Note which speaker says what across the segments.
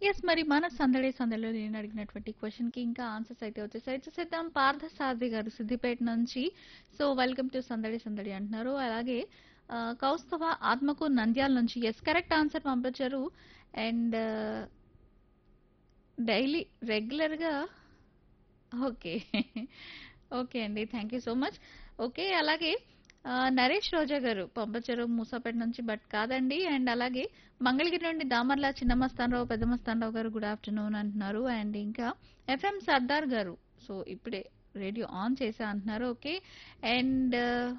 Speaker 1: Yes. మరి మన సందడి సందడిలో నేను అడిగినటువంటి క్వెషన్‌కి ఇంకా ఆన్సర్స్ అయితే వచ్చేసాయి. చూసేద్దాం పార్థసారథి గారు సిద్దిపేట నుంచి. సో, వెల్కమ్ టు సందడి సందడి అంటున్నారు. అలాగే ఆహ్, కౌస్తభ ఆత్మకు నంద్యాల నుంచి యెస్ కరెక్ట్ ఆన్సర్ పంపించారు. అండ్ డైలీ రెగ్యులర్‌గా ఓకే. ఓకే అండి. Thank you so much. Okay. అలాగే ఆహ్, నరేష్ రోజా గారు పంపించారు మూసాపేట నుంచి బట్ కాదండి. అండ్ అలాగే మంగళగిరి నుండి దామర్ల చిన్నమస్తానరావు, పెద్దమస్తానరావు గారు గుడ్ ఆఫ్టర్‌నూన్ అంటున్నారు. అండ్ ఇంకా ఎఫ్ఎం సర్దార్ గారు సో, ఇప్పుడే రేడియో ఆన్ చేశా అంటున్నారు. ఓకే. అండ్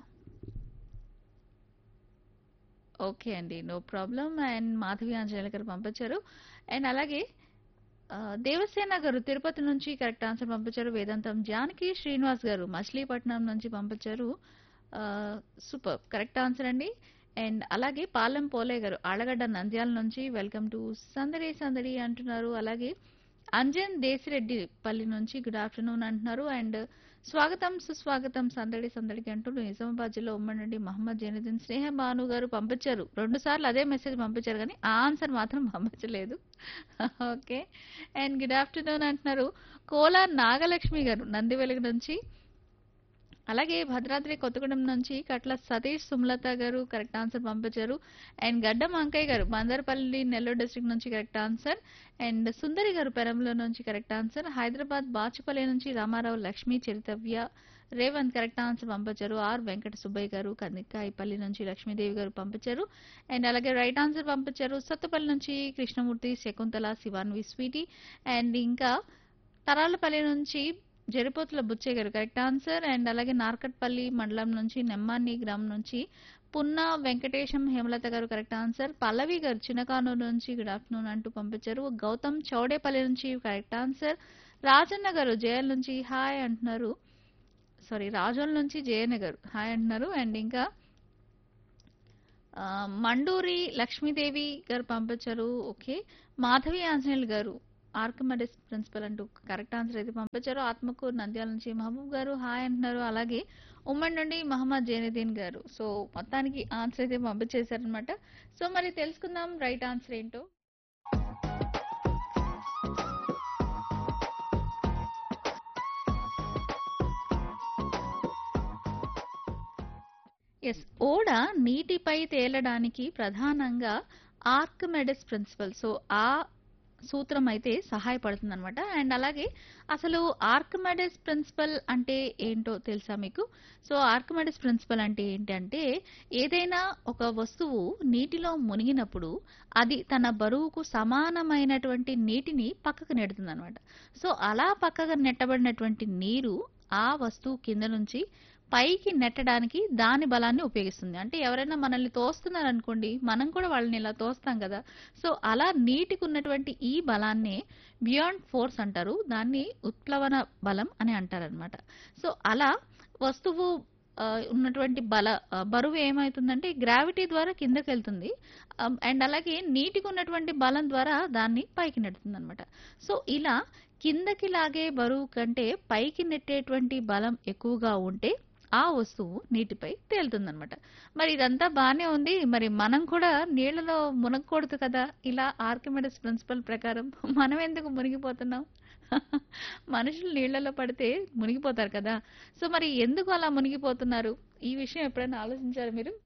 Speaker 1: ఓకే అండి. No problem. And Madhavi Anjaneyulu garu పంపించారు. అండ్ అలాగే ఆహ్, దేవసేన గారు తిరుపతి నుంచి కరెక్ట్ ఆన్సర్ పంపించారు. వేదాంతం జానకి శ్రీనివాస్ గారు మచిలీపట్నం నుంచి పంపించారు. ఆహ్, సూపర్బ్ కరెక్ట్ ఆన్సర్ అండి. అండ్ అలాగే పాలెం పోలే గారు ఆళ్లగడ్డ నంద్యాల నుంచి వెల్కమ్ టు సందడి సందడి అంటున్నారు. అలాగే అంజన్ దేశిరెడ్డి పల్లి నుంచి గుడ్ ఆఫ్టర్‌నూన్ అంటున్నారు. అండ్ స్వాగతం సుస్వాగతం సందడి సందడికి అంటూ నిజామాబాద్ జిల్లా ఉమ్మడి నుండి మహమ్మద్ జైనుద్దీన్ స్నేహ భాను గారు పంపించారు. 2 సార్లు అదే మెసేజ్ పంపించారు గానీ ఆ ఆన్సర్ మాత్రం పంపించలేదు. ఓకే. అండ్ గుడ్ ఆఫ్టర్‌నూన్ అంటున్నారు. కోల నాగలక్ష్మి గారు నందివెలుగు నుంచి. అలాగే భద్రాద్రి కొత్తగూడెం నుంచి కట్ల సతీష్ సుమలత గారు కరెక్ట్ ఆన్సర్ పంపించారు. అండ్ గడ్డం అంకయ్య గారు బందర్పల్లి నెల్లూరు డిస్ట్రిక్ట్ నుంచి correct answer. And Sundari garu పెరంలో నుంచి కరెక్ట్ ఆన్సర్. హైదరాబాద్ బాచుపల్లి నుంచి రామారావు లక్ష్మి చరితవ్య రేవంత్ కరెక్ట్ ఆన్సర్ పంపించారు. ఆర్ వెంకట సుబ్బయ్య గారు కందికాయపల్లి నుంచి లక్ష్మీదేవి గారు పంపించారు. అండ్ అలాగే రైట్ ఆన్సర్ పంపించారు. సత్తుపల్లి నుంచి కృష్ణమూర్తి, శకుంతల, శివాన్వి స్వీటీ అండ్ ఇంకా తరాలపల్లి నుంచి జరిపోతుల బుచ్చయ్య గారు కరెక్ట్ ఆన్సర్. అండ్ అలాగే నార్కట్పల్లి మండలం నుంచి నెమ్మాని గ్రామం నుంచి పున్నా వెంకటేశం హేమలత గారు కరెక్ట్ ఆన్సర్. పల్లవి గారు చిన్నకానూరు నుంచి గుడ్ ఆఫ్టర్‌నూన్ అంటూ పంపించారు. గౌతమ్ చౌడేపల్లి నుంచి కరెక్ట్ ఆన్సర్. రాజన్న గారు జేఎల్ నుంచి హాయ్ అంటున్నారు. సారీ రాజోల్ నుంచి జయన్న గారు హాయ్ అంటున్నారు. అండ్ ఇంకా ఆహ్, మండూరి లక్ష్మీదేవి గారు పంపించారు. Okay. Madhavi Anjaneyulu garu Archimedes principle అంటూ కరెక్ట్ ఆన్సర్ అయితే పంపించారు. ఆత్మకూరు నంద్యాల నుంచి మహబూబ్ గారు హాయ్ అంటున్నారు. అలాగే ఉమ్మడి నుండి మహమ్మద్ జైనుద్దీన్ గారు. సో, మొత్తానికి ఆన్సర్ అయితే పంపించేశారనమాట. సో, మరి తెలుసుకుందాం రైట్ ఆన్సర్ ఏంటో. యెస్. ఓడ నీటిపై తేలడానికి ప్రధానంగా ఆర్కిమెడిస్ ప్రిన్సిపల్. సో, ఆ సూత్రం అయితే సహాయపడుతుందనమాట. అండ్ అలాగే అసలు ఆర్కిమెడిస్ ప్రిన్సిపల్ అంటే ఏంటో తెలుసా మీకు? సో, ఆర్కిమెడిస్ ప్రిన్సిపల్ అంటే ఏంటంటే ఏదైనా ఒక వస్తువు నీటిలో మునిగినప్పుడు అది తన బరువుకు సమానమైనటువంటి నీటిని పక్కకు నెడుతుందనమాట. సో, అలా పక్కకు నెట్టబడినటువంటి నీరు ఆ వస్తువు కింద నుంచి పైకి నెట్టడానికి దాని బలాన్ని ఉపయోగిస్తుంది. అంటే ఎవరైనా మనల్ని తోస్తున్నారనుకోండి మనం కూడా వాళ్ళని ఇలా తోస్తాం కదా! సో, అలా నీటికున్నటువంటి ఈ బలాన్నే బియాండ్ ఫోర్స్ అంటారు. దాన్ని ఉత్ప్లవన బలం అని అంటారనమాట. సో, అలా వస్తువు ఆహ్, ఉన్నటువంటి బల ఆహ్, బరువు ఏమైతుందంటే గ్రావిటీ ద్వారా కిందకెళ్తుంది. ఆహ్, అండ్ అలాగే నీటికున్నటువంటి బలం ద్వారా దాన్ని పైకి నెడుతుందనమాట. సో, ఇలా కిందకి లాగే బరువు కంటే పైకి నెట్టేటువంటి బలం ఎక్కువగా ఉంటే ఆ వస్తువు నీటిపై తేలుతుందనమాట. మరి ఇదంతా బానే ఉంది. మరి మనం కూడా నీళ్లలో మునగకూడదు కదా! ఇలా ఆర్కిమెడిస్ ప్రిన్సిపల్ ప్రకారం మనం ఎందుకు మునిగిపోతున్నాం? మనుషులు నీళ్లలో పడితే మునిగిపోతారు కదా! సో, మరి ఎందుకు అలా మునిగిపోతున్నారు? ఈ విషయం ఎప్పుడైనా ఆలోచించారా మీరు?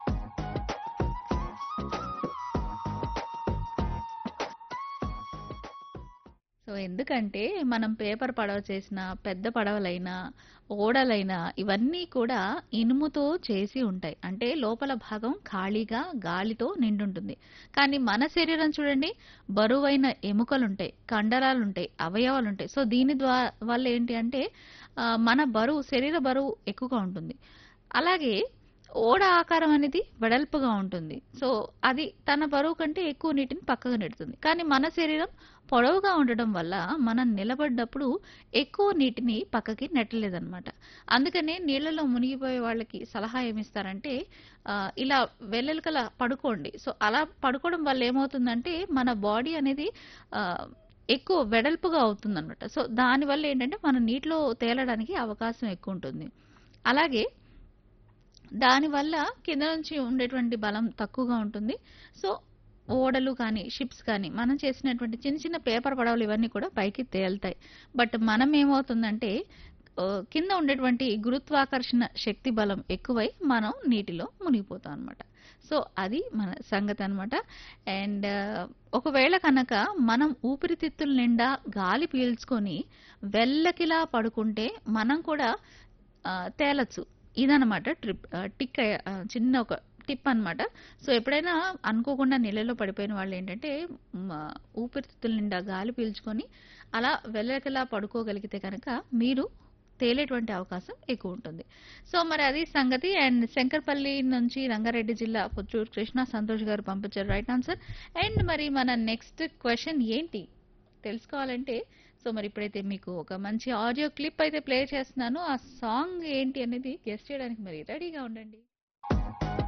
Speaker 1: సో, ఎందుకంటే మనం పేపర్ పడవ చేసినా, పెద్ద పడవలైనా, ఓడలైనా ఇవన్నీ కూడా ఇనుముతో చేసి ఉంటాయి. అంటే లోపల భాగం ఖాళీగా గాలితో నిండుంటుంది. కానీ మన శరీరం చూడండి బరువైన ఎముకలుంటాయి, కండరాలుంటాయి, అవయవాలుంటాయి. సో, దీని ద్వా వల్ల ఏంటి అంటే ఆహ్, మన బరువు శరీర బరువు ఎక్కువగా ఉంటుంది. అలాగే ఓడ ఆకారం అనేది వెడల్పుగా ఉంటుంది. సో, అది తన బరువు కంటే ఎక్కువ నీటిని పక్కకు నెడుతుంది. కానీ మన శరీరం పొడవుగా ఉండడం వల్ల మనం నిలబడ్డప్పుడు ఎక్కువ నీటిని పక్కకి నెట్టలేదనమాట. అందుకనే నీళ్లలో మునిగిపోయే వాళ్ళకి సలహా ఏమిస్తారంటే ఆహ్, ఇలా వెల్లెలకలా పడుకోండి. సో, అలా పడుకోవడం వల్ల ఏమవుతుందంటే మన బాడీ అనేది ఆహ్, ఎక్కువ వెడల్పుగా అవుతుందనమాట. సో, దానివల్ల ఏంటంటే మనం నీటిలో తేలడానికి అవకాశం ఎక్కువుంటుంది. అలాగే దానివల్ల కింద నుంచి ఉండేటువంటి బలం తక్కువగా ఉంటుంది. సో, ఓడలు కానీ షిప్స్ కానీ మనం చేసినటువంటి చిన్న చిన్న పేపర్ పడవలు ఇవన్నీ కూడా పైకి తేలుతాయి బట్ మనం ఏమవుతుందంటే ఆ, కింద ఉండేటువంటి గురుత్వాకర్షణ శక్తి బలం ఎక్కువై మనం నీటిలో మునిగిపోతాం అనమాట సో అది మన సంగతి అనమాట అండ్ ఒకవేళ కనుక మనం ఊపిరితిత్తుల నిండా గాలి పీల్చుకొని వెల్లకిలా పడుకుంటే మనం కూడా ఆ, తేలచ్చు ఇదనమాట ట్రిప్ ఆ, టిక్ అయ్య- ఆ, చిన్న ఒక టిప్ అన్నమాట సో ఎప్పుడైనా అనుకోకుండా నీళ్ళలో పడిపోయిన వాళ్ళు ఏంటంటే మ, ఊపిరితిత్తుల నిండా గాలి పీల్చుకొని అలా వెల్లకిలా పడుకోగలిగితే కనుక మీరు తేలేటువంటి అవకాశం ఎక్కువ ఉంటుంది సో మరి అది సంగతి అండ్ శంకర్పల్లి నుంచి రంగారెడ్డి జిల్లా పుత్తూరు కృష్ణ సంతోష్ గారు పంపించారు రైట్ ఆన్సర్ అండ్ మరి మన నెక్స్ట్ క్వశ్చన్ ఏంటి తెలుసుకోవాలంటే సో మరి ఇప్పుడైతే మీకు ఒక మంచి ఆడియో క్లిప్ అయితే ప్లే చేస్తున్నాను ఆ సాంగ్ ఏంటి అనేది గెస్ట్ చేయడానికి మరి రెడీగా ఉండండి